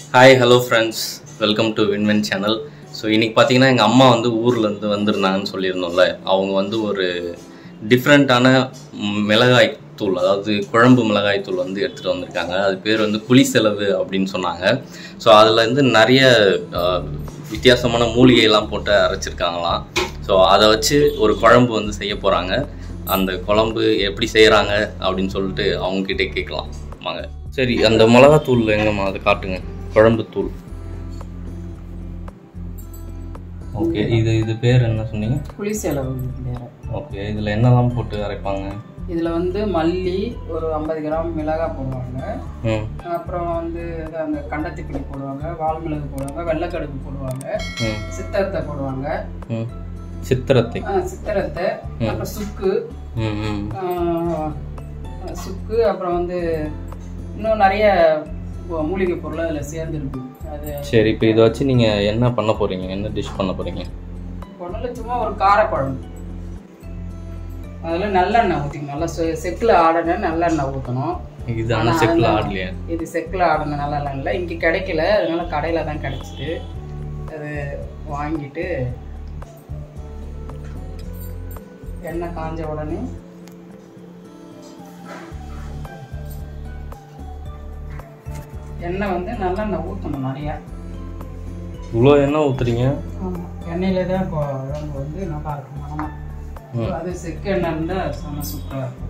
Hi hello friends welcome to வின்வென் channel so இன்றைக்கி பார்த்தீங்கன்னா எங்கள் அம்மா வந்து ஊர்லேருந்து வந்திருந்தாங்கன்னு சொல்லியிருந்தோம்ல அவங்க வந்து ஒரு டிஃப்ரெண்ட்டான மிளகாய் தூள் அதாவது குழம்பு மிளகாய் தூள் வந்து எடுத்துகிட்டு வந்திருக்காங்க அது பேர் வந்து புளி செலவு அப்படின்னு சொன்னாங்க ஸோ அதில் வந்து நிறைய ஆஹ், வித்தியாசமான மூலிகையெல்லாம் போட்டு அரைச்சிருக்காங்களாம் ஸோ அதை வச்சு ஒரு குழம்பு வந்து செய்ய போகிறாங்க அந்த குழம்பு எப்படி செய்கிறாங்க அப்படின்னு சொல்லிட்டு அவங்கக்கிட்டே கேட்கலாம் வாங்க சரி அந்த மிளகாத்தூள் எங்கம்மா அதை காட்டுங்க குழம்பு தூள் ஓகே இது இது பேர் என்ன சொன்னீங்க புளி செலவு வேற ஓகே இதில் என்னெல்லாம் போட்டு அரைப்பாங்க இதில் வந்து மல்லி ஒரு ஐம்பது கிராம் மிளகாய் போடுவாங்க ம் அப்புறம் வந்து இது அந்த கண்டத்திப்பிளி போடுவாங்க வால்மிளகு போடுவாங்க வெள்ளைக்கடுகு போடுவாங்க ம் சித்தரத்தை போடுவாங்க ம் சித்திரத்தை ஆ, சித்திரத்தை அப்புறம் சுக்கு ம் ம் ஆ, சுக்கு அப்புறம் வந்து இன்னும் நிறைய மூ- மூலிகை பொருள் அதில் சேர்ந்துருக்கு அது சரி இப்போ இதை வச்சு நீங்கள் என்ன பண்ண போகிறீங்க என்ன டிஷ் பண்ண போகிறீங்க ஒன்றும் சும்மா ஒரு காரப்பழம் அதில் நல்லெண்ணெய் ஊற்றிக்கணும் நல்லா செ- செக்கில் ஆடின நல்லெண்ணெய் ஊற்றணும் இது ஆனால் செக்கில் ஆடலையா இது செக்கில் ஆடின நல்லெண்ணெய் இல்லை இங்கே கிடைக்கல அதனால கடையில் தான் கிடைச்சிது அது வாங்கிட்டு எண்ணெய் காஞ்ச உடனே எண்ணெய் வந்து நல்லெண்ணெய் ஊற்றணும் நிறையா இவ்வளோ எண்ணெய் ஊற்றுறீங்க ஆமாம் எண்ணெயில தான் இப்போ குழம்பு வந்து நல்லா இருக்கும் மனமா ம். அது செக்கு எண்ணெய் இருந்தால் செம்ம சூப்பராக இருக்கும்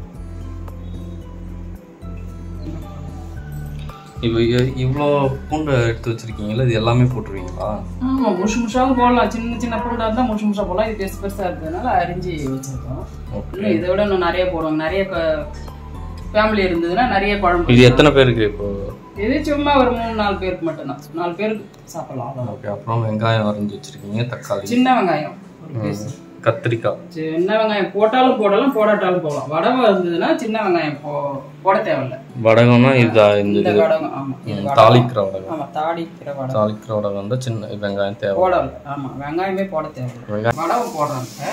இப்போ இவ்வளோ பூண்டை எடுத்து வச்சுருக்கீங்களா இது எல்லாமே போட்டுருவீங்களா ஆமாம் முஷு முஷாவும் போடலாம் சின்ன சின்ன பூண்டாக இருந்தால் முஷு முஷா போடலாம் இது பெருசு பெருசாக இருக்கிறதுனால அரிஞ்சு வச்சுருக்கோம் ஓகே இன்னும் இதை விட இன்னும் நிறைய போடுவாங்க நிறைய ஃபேமிலி இருந்ததுன்னா நிறைய குழம்பு இது எத்தனை பேருக்கு இப்போ இது சும்மா ஒரு மூணு நாலு பேருக்கு மட்டும்தான் நாலு பேருக்கு சாப்பிடலாம் அவ்வளோ ஓகே அப்புறம் வெங்காயம் வரைஞ்சி வச்சுருக்கீங்க தக்காளி சின்ன வெங்காயம் ஒரு piece. கத்திரிக்காய் சின்ன வெங்காயம் போட்டாலும் போடலாம் போடாட்டாலும் போடலாம் வடவை இருந்ததுன்னா சின்ன வெங்காயம் போ போட தேவையில்ல வடகம்னா இதா இந்த இந்த இது வடகம் ஆமாம் இது ம், வடகம் தாளிக்கிற வடகம் ஆமாம் தாளிக்கிற வடகம் தாளிக்கிற வடகம் வந்து சின்ன வெங்காயம் தேவை போடல ஆமாம் வெங்காயமே போட தேவையில்ல வெங்காயம் வடகம் போடுறாங்க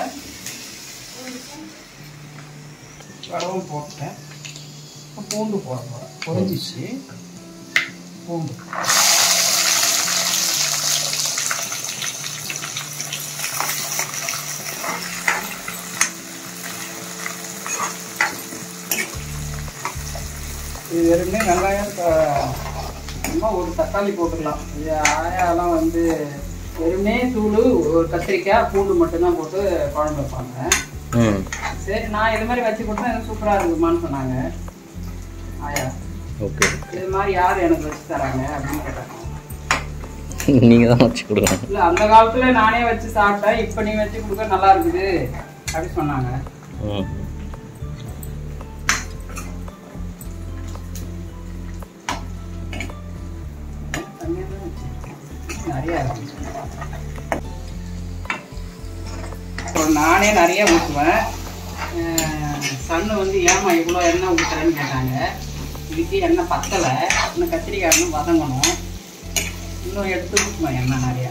வடகம் போட்டேன் இப்ப பூண்டு போட போகிறேன் பொரிஞ்சிச்சு பூண்டு இது வெறுமே வெங்காயம் த- சும்மா ஒரு தக்காளி போட்டுக்கலாம் இது ஆயாலாம் வந்து வெறுமே தூள் ஒரு கத்திரிக்காய் பூண்டு மட்டும்தான் போட்டு குழம்பு வைப்பாங்க ம் சரி நான் இது மாதிரி வச்சு கொடுத்தா எனக்கு சூப்பராக இருக்குமான்னு சொன்னாங்க ஆயா ஓகே இது மாதிரி யார் எனக்கு வச்சு தராங்க அப்படின்னு கேட்டாங்க நீங்கள் தான் வச்சு கொடுங்க இல்லை அந்த காலத்தில் நானே வச்சு சாப்பிட்டேன் இப்போ நீ வச்சு கொடுக்க நல்லா இருக்குது அப்படின்னு சொன்னாங்க ம் கம்மியாக தான் வச்சிருக்கேன். நிறையா இருக்கு அப்புறம் நானே நிறைய ஊற்றுவேன் சன்னு வந்து ஏமா இவ்வளோ எண்ணெய் ஊற்றுறேன்னு கேட்டாங்க இதுக்கு எண்ணெய் பத்தலை இன்னும் கத்திரிக்காய் இன்னும் வதங்கணும் இன்னும் எடுத்து ஊற்றுவேன் எண்ணெய் நிறையா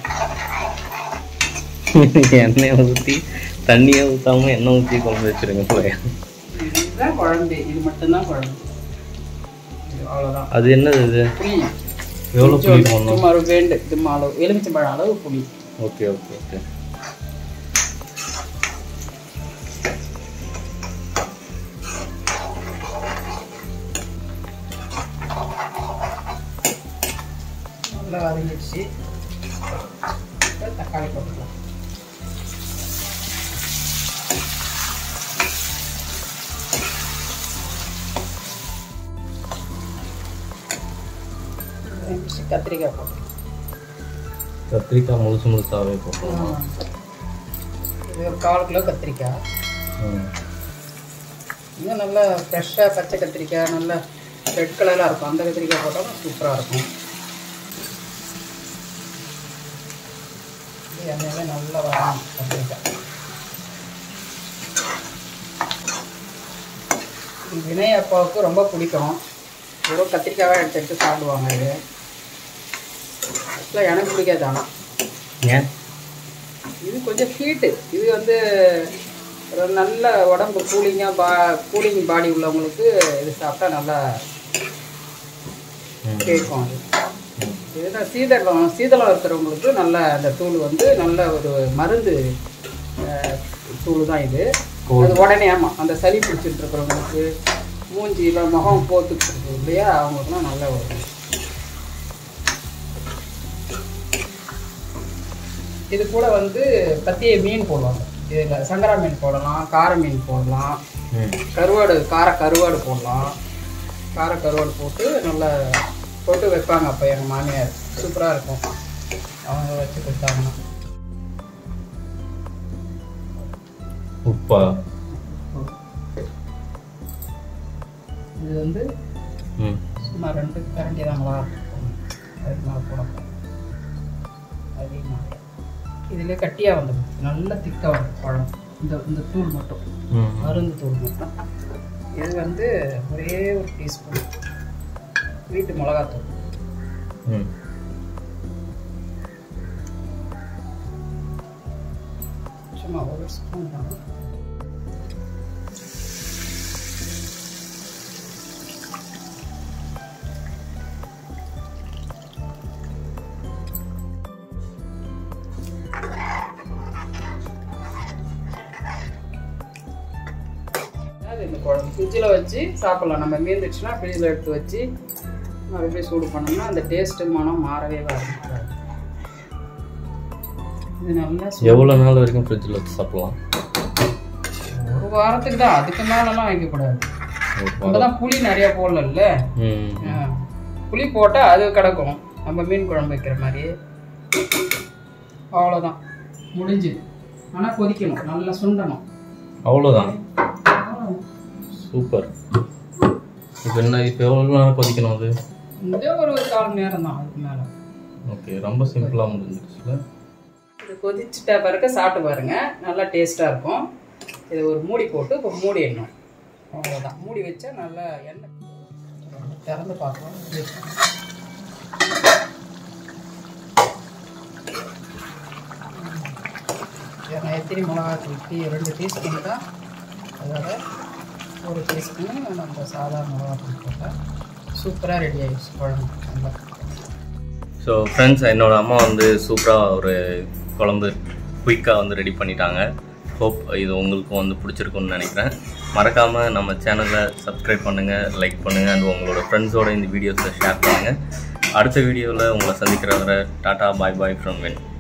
எண்ணெயை ஊற்றி தண்ணியை ஊற்றாம எண்ணெய் ஊற்றி குழம்பு வச்சுருங்க போல இதுதான் குழம்பு இது மட்டும்தான் குழம்பு இது அவ்வளோதான் அது என்னது இது புளி எவ்வளோ புளி கொஞ்சம் போடணும் சும்மா ஒரு வேண்டு சும்மா அளவு எலுமிச்சம்பழம் அளவு புளி ஓகே ஓகே ஓகே நல்லா வதங்கிடுச்சு இப்ப தக்காளி போட்டுக்கலாம் வதங்கிடுச்சு, கத்திரிக்காய் போட்டு கத்திரிக்காய் முழுசு முழுசாகவே போட்டோம் இது ஒரு கால் கிலோ கத்திரிக்காய் ம் இன்னும் நல்லா ஃப்ரெஷ்ஷாக பச்சை கத்திரிக்காய் நல்லா ரெட் கலராக இருக்கும் அந்த கத்திரிக்காய் போட்டாலும் சூப்பராக இருக்கும் இது எண்ணெயில நல்லா வரணும் கத்திரிக்காய் இது வினய் அப்பாவுக்கு ரொம்ப பிடிக்கும் வெறும் கத்திரிக்காவை எடுத்து எடுத்து சாப்பிடுவாங்க இது ஆக்சுவலாக எனக்கு பிடிக்காது ஆனால் ஏன் இது கொஞ்சம் ஹீட்டு இது வந்து ஒரு நல்ல உடம்பு கூலிங்காக பா கூலிங் பாடி உள்ளவங்களுக்கு இது சாப்பிட்டா நல்லா ம். கேட்கும் அது இதுதான் சீதளம் சீதளம் இருக்கிறவங்களுக்கு நல்ல அந்த தூள் வந்து நல்ல ஒரு மருந்து அஹ், தூள் தான் இது அது உடனே ஆமாம் அந்த சளி பிடிச்சிட்டு இருக்கிறவங்களுக்கு மூஞ்சியில் முகம் போத்துக்கிட்டு இருக்கு இல்லையா அவங்களுக்குலாம் நல்ல ஒரு இது கூட வந்து பத்திய மீன் போடுவாங்க இதில் சங்கரா மீன் போடலாம் கார மீன் போடலாம் ம் கருவாடு கார கருவாடு போடலாம் கார கருவாடு போட்டு நல்லா போட்டு வைப்பாங்க அப்போ எங்கள் மாமியார் சூப்பராக இருக்கும் அவங்க வச்சு கொடுத்தாங்கன்னா உப்பா இது வந்து ம் சும்மா ரெண்டு கரண்டி தாங்களா அதுக்கு மேலே போட அதிகமாக இதில் கட்டியாக வந்துடும் நல்ல திக்காக வரும் பழம் இந்த இந்த தூள் மட்டும் ம் மருந்து தூள் மட்டும் இது வந்து ஒரே ஒரு டீஸ்பூன் வீட்டு மிளகாத்தூள் ம் சும்மா ஒரு ஸ்பூன் தான் அது இந்த குழம்பு ஃப்ரிட்ஜில் வச்சு சாப்பிட்லாம் நம்ம மீந்துச்சுன்னா ஃப்ரிட்ஜில் எடுத்து வச்சு மறுபடியும் சூடு பண்ணோம்னா அந்த டேஸ்ட்டு மனம் மாறவே வராது இது நல்லா சூ- எவ்வளோ நாள் வரைக்கும் ஃப்ரிட்ஜில் வச்சு சாப்பிடலாம் ஒரு வாரத்துக்கு தான் அதுக்கு மேலெல்லாம் வைக்கக்கூடாது நம்ம தான் புளி நிறைய போடலல்ல ம் ஆ. புளி போட்டால் அது கிடக்கும் நம்ம மீன் குழம்பு வைக்கிற மாதிரி அவ்வளோதான் முடிஞ்சுது ஆனால் கொதிக்கணும் நல்லா சுண்டணும் அவ்வளோதான் சூப்பர் இப்போ என்ன இப்போ எவ்வளோ நேரம் கொதிக்கணும் அது இந்த ஒரு கால் மணி நேரம் தான் அதுக்கு மேலே ஓகே ரொம்ப சிம்பிளாக முடிஞ்சிருச்சுல இது கொதிச்சிட்ட பிறகு சாப்பிட்டு பாருங்க நல்லா டேஸ்ட்டாக இருக்கும் இதை ஒரு மூடி போட்டு இப்போ மூடிடணும் அவ்வளோதான் மூடி வச்சா நல்லா எண்ணெய் திறந்து பார்க்கலாம் நான் எத்தனை மிளகா தூக்கி ரெண்டு டீஸ்பூன் தான் அதோட ஒரு டீஸ்பூன் நம்ம சாதாரண மிளகா தூள் போட்டால் சூப்பராக ரெடி ஆகிடுச்சு குழம்பு நல்லா ஸோ ஃப்ரெண்ட்ஸ் என்னோட அம்மா வந்து சூப்பராக ஒரு குழம்பு குயிக்காக வந்து ரெடி பண்ணிட்டாங்க ஹோப் இது உங்களுக்கும் வந்து பிடிச்சிருக்கும்னு நினைக்கிறேன் மறக்காமல் நம்ம சேனலை சப்ஸ்கிரைப் பண்ணுங்கள் லைக் பண்ணுங்கள் அண்ட் உங்களோட ஃப்ரெண்ட்ஸோட இந்த வீடியோஸை ஷேர் பண்ணுங்கள் அடுத்த வீடியோவில் உங்களை சந்திக்கிற வரை tata bye bye from when